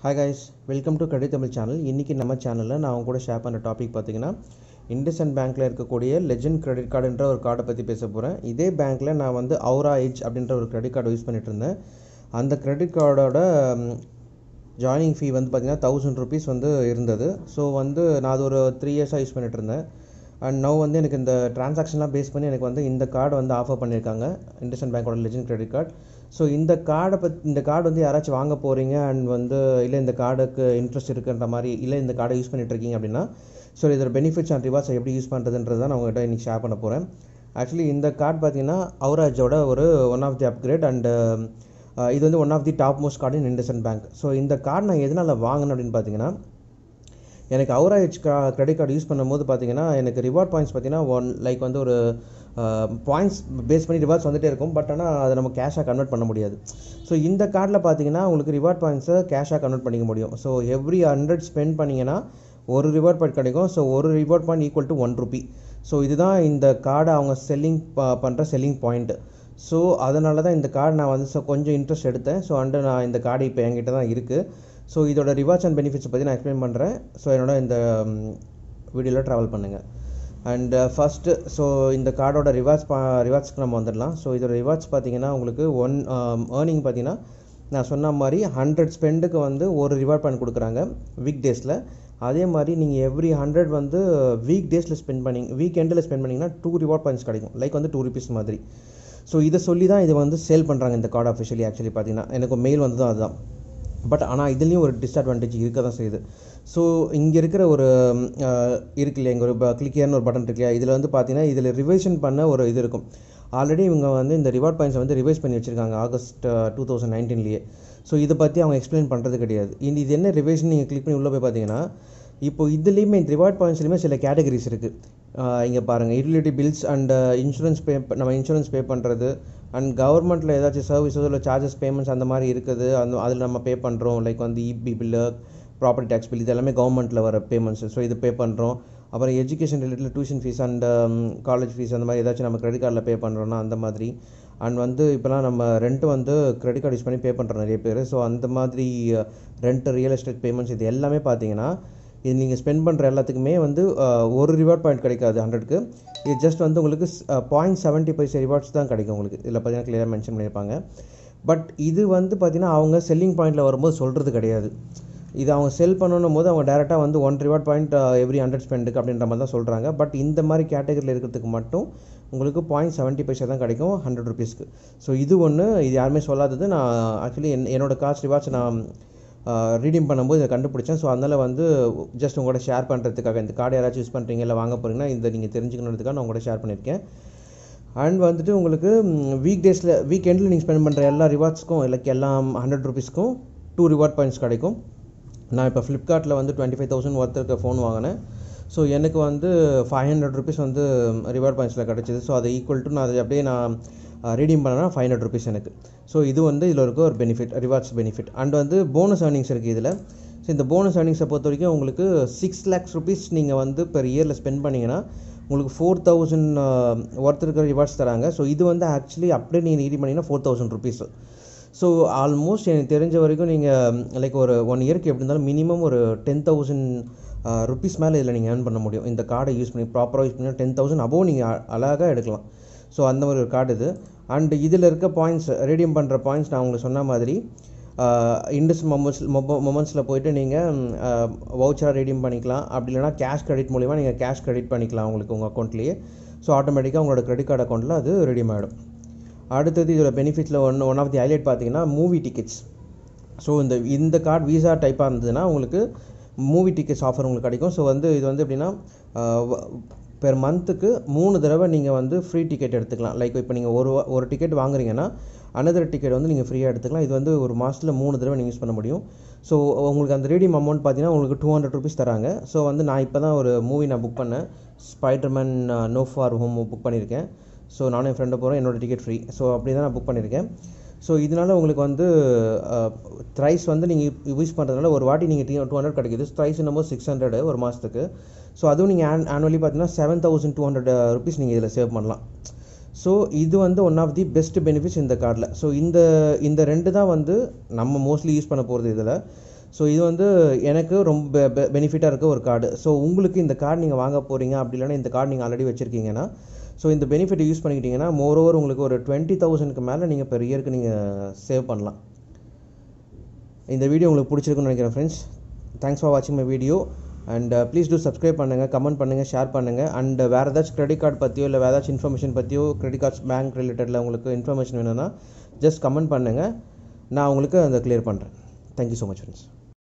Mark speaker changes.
Speaker 1: hi guys welcome to கடி Tamil channel இன்றைக்கி நம்ம சேனலில் நான் அவங்க கூட ஷேர் பண்ணுற டாபிக் பார்த்தீங்கன்னா இண்டஸ்இண்ட் பேங்க்கில் இருக்கக்கூடிய லெஜெண்ட் கிரெடிட் கார்டுன்ற ஒரு கார்டை பற்றி பேச போகிறேன் இதே பேங்க்கில் நான் வந்து அவுரா எஜ் அப்படின்ற ஒரு கிரெடிட் கார்டு யூஸ் பண்ணிட்டு இருந்தேன் அந்த கிரெடிட் கார்டோட ஜாயினிங் ஃபீ வந்து பார்த்திங்கன்னா தௌசண்ட் ருபீஸ் வந்து இருந்தது ஸோ வந்து நான் அது ஒரு த்ரீ இயர்ஸாக யூஸ் பண்ணிட்டு இருந்தேன் அண்ட் நவ் வந்து எனக்கு இந்த ட்ரான்சாக்ஷன்லாம் பேஸ் பண்ணி எனக்கு வந்து இந்த கார்டு வந்து ஆஃபர் பண்ணியிருக்காங்க இண்டஸ்இண்ட் பேங்கோட லெஜெண்ட் கிரெடிட் கார்டு ஸோ இந்த கார்டை பத் இந்த கார்டு வந்து யாராச்சும் வாங்க போகிறீங்க அண்ட் வந்து இல்லை இந்த கார்டுக்கு இன்ட்ரெஸ்ட் இருக்குன்ற மாதிரி இல்லை இந்த கார்டை யூஸ் பண்ணிட்டு இருக்கீங்க அப்படின்னா ஸோ இதோட பெனிஃபிட்ஸ் அண்ட் ரிவார்ட்ஸ் எப்படி யூஸ் பண்ணுறதுன்றது தான் நான் உங்கள்கிட்ட இன்றைக்கி ஷேர் பண்ண போகிறேன் ஆக்சுவலி இந்த கார்டு பார்த்தீங்கன்னா அவுராஜோட ஒரு one of the upgrade and இது வந்து one of the top most card in IndusInd bank so இந்த கார்டு நான் எதனால் வாங்கினேன் அப்படின்னு பார்த்தீங்கன்னா எனக்கு அவுரா ஹெச் கா கிரெடிட் கார்டு யூஸ் பண்ணும்போது பார்த்தீங்கன்னா எனக்கு ரிவார்ட் பாயிண்ட்ஸ் பார்த்தீங்கன்னா ஒன் லைக் வந்து ஒரு பாயிண்ட்ஸ் பேஸ் பண்ணி ரிவார்ட்ஸ் வந்துகிட்டே இருக்கும் பட் ஆனால் அதை நம்ம கேஷாக கன்வெர்ட் பண்ண முடியாது ஸோ இந்த கார்டில் பார்த்தீங்கன்னா உங்களுக்கு ரிவார்ட் பாயிண்ட்ஸை கேஷாக கன்வெர்ட் பண்ணிக்க முடியும் ஸோ எவ்ரி ஹண்ட்ரட் ஸ்பெண்ட் பண்ணிங்கன்னா ஒரு ரிவார்ட் பாயிண்ட் கிடைக்கும் ஸோ ஒரு reward point equal to one rupee so இதுதான் இந்த கார்டை அவங்க செல்லிங் பண்ணுற செல்லிங் பாயிண்ட்டு ஸோ அதனால தான் இந்த கார்டு நான் வந்து ஸோ கொஞ்சம் இன்ட்ரெஸ்ட் எடுத்தேன் ஸோ அண்டு நான் இந்த கார்டு இப்போ என்கிட்ட தான் இருக்குது ஸோ இதோட ரிவார்ட்ஸ் அண்ட் பெனிஃபிட்ஸ் பற்றி நான் எக்ஸ்பிளைன் பண்ணுறேன் ஸோ என்னோட இந்த வீடியோவில் ட்ராவல் பண்ணுங்கள் அண்ட் ஃபஸ்ட்டு ஸோ இந்த கார்டோட ரிவார்ட்ஸ் பா ரிவார்ட்ஸ்க்கு நம்ம வந்துடலாம் ஸோ இதோட ரிவார்ட்ஸ் பார்த்தீங்கன்னா உங்களுக்கு ஒன் ஏர்னிங் பார்த்தீங்கன்னா நான் சொன்ன மாதிரி ஹண்ட்ரட் ஸ்பெண்டுக்கு வந்து ஒரு ரிவார்ட் பாயிண்ட் கொடுக்குறாங்க வீக் டேஸில் அதே மாதிரி நீங்கள் எவ்ரி ஹண்ட்ரட் வந்து வீக் டேஸில் ஸ்பெண்ட் பண்ணி வீக் எண்டில் ஸ்பெண்ட் பண்ணிங்கன்னா டூ ரிவார்ட் பாயிண்ட்ஸ் கிடைக்கும் லைக் வந்து டூ ருபீஸ் மாதிரி ஸோ இதை சொல்லி தான் இதை வந்து சேல் பண்ணுறாங்க இந்த கார்டு அஃபிஷியலி ஆக்சுவலி பார்த்தீங்கன்னா எனக்கு மெயில் வந்து தான் அதுதான் பட் ஆனால் இதுலேயும் ஒரு டிஸ்அட்வான்டேஜ் இருக்க தான் செய்யுது ஸோ இங்கே இருக்கிற ஒரு இருக்கு இல்லையா இங்கே ஒரு கிளிக்கியர்னு ஒரு பட்டன் இருக்கு இல்லையா இதில் வந்து பார்த்தீங்கன்னா இதில் ரிவைஷன் பண்ண ஒரு இது இருக்கும் ஆல்ரெடி இவங்க வந்து இந்த ரிவார்ட் பாயிண்ட்ஸை வந்து ரிவைஸ் பண்ணி வச்சுருக்காங்க ஆகஸ்ட் டூ தௌசண்ட் நைன்டீன்லேயே ஸோ இதை பற்றி அவங்க எக்ஸ்பிளைன் பண்ணுறது கிடையாது இந்த இது என்ன ரிவைஷன் நீங்கள் கிளிக் பண்ணி உள்ளே போய் பார்த்தீங்கன்னா இப்போ இதுலேயுமே இந்த ரிவார்ட் பாயிண்ட்ஸ்லையுமே சில கேட்டகரிஸ் இருக்குது இங்கே பாருங்கள் utility bills and insurance pay நம்ம இன்சூரன்ஸ் பே பண்ணுறது அண்ட் கவர்மெண்ட்டில் ஏதாச்சும் சர்வீஸோ இல்லை சார்ஜஸ் பேமெண்ட்ஸ் அந்த மாதிரி இருக்குது அந்த அதில் நம்ம பே பண்ணுறோம் லைக் வந்து EB bill property tax bill இது எல்லாமே கவர்மெண்ட்டில் வர பேமெண்ட்ஸ் ஸோ இது பே பண்ணுறோம் அப்புறம் education related tuition fees and college fees அந்த மாதிரி ஏதாச்சும் நம்ம கிரெடிட் கார்டில் பே பண்ணுறோன்னா அந்த மாதிரி அண்ட் வந்து இப்போலாம் நம்ம ரெண்ட்டு வந்து கிரெடிட் கார்டு யூஸ் பண்ணி பே பண்ணுறோம் நிறைய பேர் ஸோ அந்த மாதிரி ரெண்ட்டு ரியல் எஸ்டேட் பேமெண்ட்ஸ் இது எல்லாமே பார்த்தீங்கன்னா இது நீங்கள் ஸ்பெண்ட் பண்ணுற எல்லாத்துக்குமே வந்து ஒரு ரிவார்ட் பாயிண்ட் கிடைக்காது ஹண்ட்ரட்க்கு இது ஜஸ்ட் வந்து உங்களுக்கு பாயிண்ட் செவன்ட்டி பைசா ரிவார்ட்ஸ் தான் கிடைக்கும் உங்களுக்கு இதில் பார்த்தீங்கன்னா கிளியராக மென்ஷன் பண்ணியிருப்பாங்க பட் இது வந்து பார்த்திங்கன்னா அவங்க செல்லிங் பாயிண்ட்டில் வரும்போது சொல்கிறது கிடையாது இது அவங்க செல் பண்ணணும் போது அவங்க டேரெக்டாக வந்து one reward point every hundred ஸ்பெண்டுக்கு அப்படின்ற மாதிரி தான் சொல்கிறாங்க பட் இந்த மாதிரி கேட்டகரியில் இருக்கிறதுக்கு மட்டும் உங்களுக்கு பாயிண்ட் செவன்ட்டி பைசா தான் கிடைக்கும் ஹண்ட்ரட் ருபீஸ்க்கு ஸோ இது ஒன்று இது யாருமே சொல்லாதது நான் ஆக்சுவலி என் என்னோடய காஸ்ட் ரிவார்ட்ஸ் நான் ரீடிங் பண்ணும்போது இதை கண்டுபிடிச்சேன் ஸோ அதனால் வந்து ஜஸ்ட் உங்களோட ஷேர் பண்ணுறதுக்காக இந்த கார்டு யாராச்சும் யூஸ் பண்ணுறீங்க இல்லை வாங்க போகிறீங்கன்னா இந்த நீங்கள் தெரிஞ்சுக்கணுன்றதுக்காக நான் உங்களோட ஷேர் பண்ணியிருக்கேன் அண்ட் வந்துட்டு உங்களுக்கு வீக் டேஸில் வீக் எண்டில் நீங்கள் ஸ்பெண்ட் பண்ணுற எல்லா ரிவார்ட்ஸ்க்கும் இல்லை எல்லாம் ஹண்ட்ரட் ருபீஸ்க்கும் டூ ரிவார்ட் பாயிண்ட்ஸ் கிடைக்கும் நான் இப்போ ஃப்ளிப்கார்ட்டில் வந்து டுவெண்ட்டி ஃபைவ் தௌசண்ட் ஒர்த் இருக்க ஃபோன் வாங்கினேன் ஸோ எனக்கு வந்து ஃபைவ் ஹண்ட்ரட் ருபீஸ் வந்து ரிவார்ட் பாயிண்ட்ஸில் கிடச்சிது ஸோ அதை ஈக்குவல் டு நான் அதை அப்படியே நான் ரீடீம் பண்ணேன்னா ஃபைவ் ஹண்ட்ரட் ருபீஸ் எனக்கு ஸோ இது வந்து இதில் இருக்க ஒரு பெனிஃபிட் ரிவார்ட்ஸ் பெனிஃபிட் அண்ட் வந்து போனஸ் ஏர்னிங்ஸ் இருக்குது இதில் ஸோ இந்த போனஸ் ஏர்னிங்ஸை பொறுத்த வரைக்கும் உங்களுக்கு சிக்ஸ் லேக்ஸ் ருபீஸ் நீங்கள் வந்து பெர் இயரில் ஸ்பெண்ட் பண்ணிங்கன்னா உங்களுக்கு ஃபோர் தௌசண்ட் ஒர்த் இருக்கிற ரிவார்ட்ஸ் தராங்க ஸோ இது வந்து ஆக்சுவலி அப்படியே நீங்கள் ரீடி பண்ணிங்கன்னா four thousand rupees so almost எனக்கு தெரிஞ்ச வரைக்கும் நீங்கள் லைக் ஒரு ஒன் இயர்க்கு எப்படி இருந்தாலும் மினிமம் ஒரு டென் தௌசண்ட் ருபீஸ் மேலே இதில் நீங்கள் ஏர்ன் பண்ண முடியும் இந்த கார்டை யூஸ் பண்ணி ப்ராப்பராக யூஸ் பண்ணி டென் தௌசண்ட் அபோவ் நீங்கள் அழகாக எடுக்கலாம் ஸோ அந்த மாதிரி ஒரு கார்டு இது அண்டு இதில் இருக்க பாயிண்ட்ஸ் ரீடியம் பண்ணுற பாயிண்ட்ஸ் நான் உங்களுக்கு சொன்ன மாதிரி இண்டஸ் மொமெண்ட்ஸ் மொப மொமெண்ட்ஸில் போயிட்டு நீங்கள் வவுச்சராக ரீடியம் பண்ணிக்கலாம் அப்படி இல்லைனா கேஷ் கிரெடிட் மூலிமா நீங்கள் கேஷ் கிரெடிட் பண்ணிக்கலாம் உங்களுக்கு உங்கள் அக்கௌண்ட்லேயே ஸோ ஆட்டோமேட்டிக்காக உங்களோட கிரெடிட் கார்டு அக்கௌண்ட்டில் அது ரெடியம் ஆகிடும் அடுத்தது இதோட பெனிஃபிட்ஸில் ஒன்று ஒன் ஆஃப் தி ஹைலைட் பார்த்தீங்கன்னா மூவி டிக்கெட்ஸ் ஸோ இந்த இந்த கார்டு வீசா டைப்பாக இருந்ததுன்னா உங்களுக்கு மூவி டிக்கெட்ஸ் ஆஃபர் உங்களுக்கு கிடைக்கும் ஸோ வந்து இது வந்து எப்படின்னா பெர் மந்த்துக்கு மூணு தடவை நீங்கள் வந்து ஃப்ரீ டிக்கெட் எடுத்துக்கலாம் லைக் இப்போ நீங்கள் ஒரு ஒரு டிக்கெட் வாங்குறீங்கன்னா அனதர் டிக்கெட் வந்து நீங்கள் ஃப்ரீயாக எடுத்துக்கலாம் இது வந்து ஒரு மாதத்தில் மூணு தடவை நீங்கள் யூஸ் பண்ண முடியும் ஸோ உங்களுக்கு அந்த ரீடியம் அமௌண்ட் பார்த்தீங்கன்னா உங்களுக்கு டூ ஹண்ட்ரட் ருபீஸ் தராங்க ஸோ வந்து நான் இப்போ தான் ஒரு மூவி நான் புக் பண்ணேன் Spiderman no far home book பண்ணியிருக்கேன் ஸோ நானும் என் ஃப்ரெண்டை போகிறேன் என்னோடய டிக்கெட் ஃப்ரீ ஸோ அப்படி தான் நான் புக் பண்ணியிருக்கேன் ஸோ இதனால் உங்களுக்கு வந்து த்ரைஸ் வந்து நீங்கள் யூஸ் பண்ணுறதுனால ஒரு வாட்டி நீங்கள் டூ ஹண்ட்ரட் கிடைக்குது த்ரைஸ் என்னமோ சிக்ஸ் ஹண்ட்ரட் ஒரு மாதத்துக்கு ஸோ அதுவும் நீங்கள் ஆன் ஆனுவலி பார்த்தீங்கன்னா seven thousand two hundred rupees நீங்கள் இதில் சேவ் பண்ணலாம் ஸோ இது வந்து one of the best benefits இந்த கார்டில் ஸோ இந்த இந்த ரெண்டு தான் வந்து நம்ம மோஸ்ட்லி யூஸ் பண்ண போகிறது இதில் ஸோ இது வந்து எனக்கு ரொம்ப பெனிஃபிட்டாக இருக்க ஒரு கார்டு ஸோ உங்களுக்கு இந்த கார்டு நீங்கள் வாங்க போகிறீங்க அப்படி இல்லைன்னா இந்த கார்டு நீங்கள் ஆல்ரெடி வச்சுருக்கீங்கன்னா ஸோ இந்த பெனிஃபிட் யூஸ் பண்ணிக்கிட்டீங்கன்னா மோர் ஓவர் உங்களுக்கு ஒரு டுவெண்ட்டி தௌசண்ட்க்கு மேலே நீங்கள் பெர் இயருக்கு நீங்கள் சேவ் பண்ணலாம் இந்த வீடியோ உங்களுக்கு பிடிச்சிருக்குன்னு நினைக்கிறேன் ஃப்ரெண்ட்ஸ் தேங்க்ஸ் ஃபார் வாட்சிங் my video and please do subscribe பண்ணுங்கள் கமெண்ட் பண்ணுங்கள் ஷேர் பண்ணுங்கள் அண்ட் வேறு ஏதாச்சும் கிரெடிட் கார்டு பற்றியோ இல்லை வேறு ஏதாச்சும் இன்ஃபர்மேஷன் பற்றியோ கிரெடிட் கார்ட்ஸ் பேங்க் ரிலேட்டடில் உங்களுக்கு இன்ஃபர்மேஷன் வேணும்னா ஜஸ்ட் கமெண்ட் பண்ணுங்கள் நான் உங்களுக்கு அதை கிளியர் பண்ணுறேன் தேங்க்யூ ஸோ மச் ஃப்ரெண்ட்ஸ்